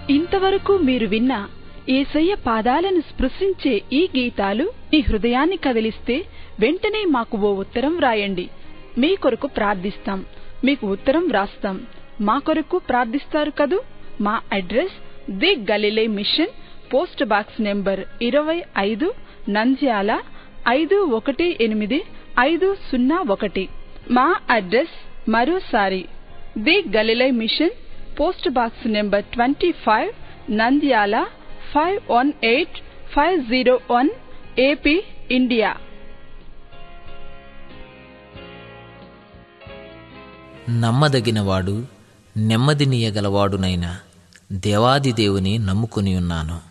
ఇంతవరకు మీరు విన్న ఏసయ్య పాదాలను స్పృశించే ఈ గీతాలు మీ హృదయాన్ని కదిలిస్తే వెంటనే మాకు ఓ ఉత్తరం వ్రాయండి మీ కొరకు ప్రార్థిస్తాం మీకు ఉత్తరం వ్రాస్తాం మా కొరకు ప్రార్థిస్తారు కదూ మా address the Galilee mission post box number ఇరవై ఐదు నంద్యాల ఐదు ఒకటి ఎనిమిది ఐదు సున్నా ఒకటి మా అడ్రస్ మరోసారి the Galilee mission post box number twenty five Nandyal five one eight five zero one AP India నమ్మదగినవాడు నెమ్మదినీయగలవాడునైన దేవాది దేవుని నమ్ముకుని ఉన్నాను